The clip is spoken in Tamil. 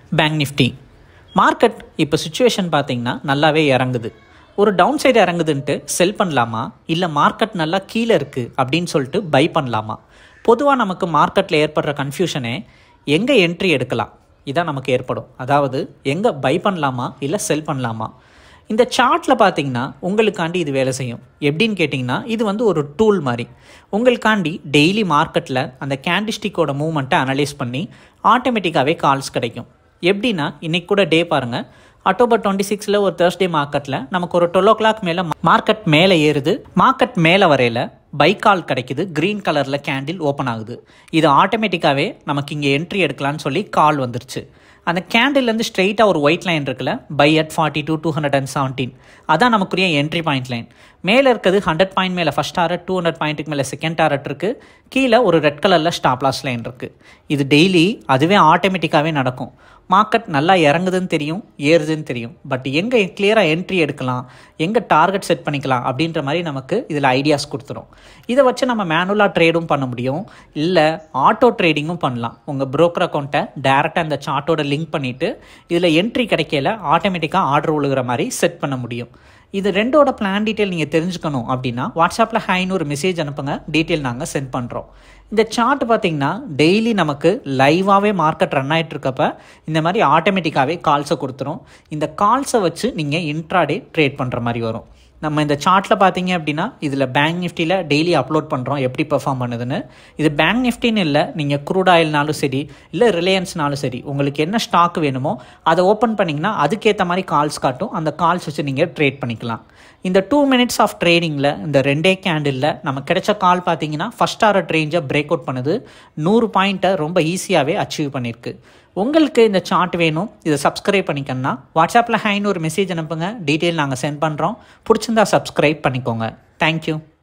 பேங்க் நிஃப்டி மார்க்கெட் இப்போ சுச்சுவேஷன் பார்த்தீங்கன்னா நல்லாவே இறங்குது ஒரு டவுன் சைடு இறங்குதுன்ட்டு செல் பண்ணலாமா இல்லை மார்க்கெட் நல்லா கீழே இருக்குது அப்படின்னு சொல்லிட்டு பை பண்ணலாமா பொதுவாக நமக்கு மார்க்கெட்டில் ஏற்படுற கன்ஃபியூஷனே எங்கே என்ட்ரி எடுக்கலாம் இதான் நமக்கு ஏற்படும் அதாவது எங்கே பை பண்ணலாமா இல்லை செல் பண்ணலாமா இந்த சார்ட்டில் பார்த்தீங்கன்னா உங்களுக்காண்டி இது வேலை செய்யும் எப்படின்னு கேட்டிங்கன்னா இது வந்து ஒரு டூல் மாதிரி உங்களுக்காண்டி டெய்லி மார்க்கெட்டில் அந்த கேண்டிஸ்டிக்கோட மூவ்மெண்ட்டை அனலைஸ் பண்ணி ஆட்டோமேட்டிக்காகவே கால்ஸ் கிடைக்கும் எப்படின்னா இன்றைக்கி கூட டே பாருங்கள் அக்டோபர் டுவெண்ட்டி சிக்ஸில் ஒரு தேர்ஸ்டே மார்க்கெட்டில் நமக்கு ஒரு டுவெல் ஓ கிளாக் மேலே மார்க்கெட் மேலே ஏறுது மார்க்கெட் மேலே வரையில் பை கால் கிடைக்குது க்ரீன் கலரில் கேண்டில் ஓப்பன் ஆகுது இது ஆட்டோமேட்டிக்காகவே நமக்கு இங்கே என்ட்ரி எடுக்கலான்னு சொல்லி கால் வந்துருச்சு அந்த கேண்டில்லேருந்து ஸ்ட்ரெயிட்டாக ஒரு ஒயிட் லைன் இருக்குல்ல buy at forty two two hundred and seventeen அதான் நமக்குரிய என்ட்ரி பாயிண்ட் லைன் மேலே இருக்கிறது ஹண்ட்ரட் பாயிண்ட் மேலே ஃபஸ்ட் டாரட் டூ ஹண்ட்ரட் பாயிண்ட்டுக்கு மேலே செகண்ட் டாரட் இருக்குது கீழே ஒரு ரெட் கலரில் ஸ்டாப் லாஸ் லைன் இருக்குது இது டெய்லி அதுவே ஆட்டோமேட்டிக்காகவே நடக்கும் மார்க்கெட் நல்லா இறங்குதுன்னு தெரியும் ஏறுதுன்னு தெரியும் பட் எங்கே கிளியராக என்ட்ரி எடுக்கலாம் எங்கே டார்கெட் செட் பண்ணிக்கலாம் அப்படின்ற மாதிரி நமக்கு இதில் ஐடியாஸ் கொடுத்துரும் இதை வச்சு நம்ம மேனுவலாக ட்ரேடும் பண்ண முடியும் இல்லை ஆட்டோ ட்ரேடிங்கும் பண்ணலாம் உங்கள் broker அக்கௌண்ட்டை டேரெக்டாக இந்த சார்ட்டோட லிங்க் பண்ணிவிட்டு இதில் என்ட்ரி கிடைக்கல ஆட்டோமேட்டிக்காக ஆர்டர் விழுகிற மாதிரி செட் பண்ண முடியும் இது ரெண்டோட பிளான் டீட்டெயில் நீங்கள் தெரிஞ்சுக்கணும் அப்படின்னா வாட்ஸ்அப்பில் ஹைன்னு ஒரு மெசேஜ் அனுப்புங்க டீட்டெயில் நாங்கள் சென்ட் பண்ணுறோம் இந்த சார்ட் பார்த்தீங்கன்னா டெய்லி நமக்கு லைவாகவே மார்க்கெட் ரன் ஆகிட்டு இருக்கப்ப இந்த மாதிரி ஆட்டோமேட்டிக்காகவே கால்ஸை கொடுத்துரும் இந்த கால்ஸை வச்சு நீங்கள் இன்ட்ராடே ட்ரேட் பண்ணுற மாதிரி வரும் நம்ம இந்த சார்ட்டில் பார்த்தீங்க அப்படின்னா இதில் பேங்க் நிஃப்டியில் டெய்லி அப்லோட் பண்ணுறோம் எப்படி பெர்ஃபார்ம் பண்ணுதுன்னு இது பேங்க் நிஃப்டின்னு இல்லை நீங்கள் க்ரூட் ஆயில்னாலும் சரி இல்லை ரிலையன்ஸ்னாலும் சரி உங்களுக்கு என்ன ஸ்டாக் வேணுமோ அதை ஓப்பன் பண்ணிங்கன்னா அதுக்கேற்ற மாதிரி கால்ஸ் காட்டும் அந்த கால்ஸ் வச்சு நீங்கள் ட்ரேட் பண்ணிக்கலாம் இந்த டூ மினிட்ஸ் ஆஃப் ட்ரேடிங்கில் இந்த ரெண்டே கேண்டிலில் நம்ம கிடைச்ச கால் பார்த்தீங்கன்னா ஃபஸ்ட் ஆர்ட் ரேஞ்சை பிரேக் அவுட் பண்ணுது நூறு பாயிண்ட்டை ரொம்ப ஈஸியாகவே அச்சீவ் பண்ணியிருக்கு உங்களுக்கு இந்த சார்ட் வேணும் இதை சப்ஸ்கிரைப் பண்ணிக்கணும்னா வாட்ஸ்அப்பில் ஹைன்னு ஒரு மெசேஜ் அனுப்புங்க டீட்டெயில் நாங்கள் சென்ட் பண்ணுறோம் பிடிச்சிருந்தா சப்ஸ்கிரைப் பண்ணிக்கோங்க தேங்க்யூ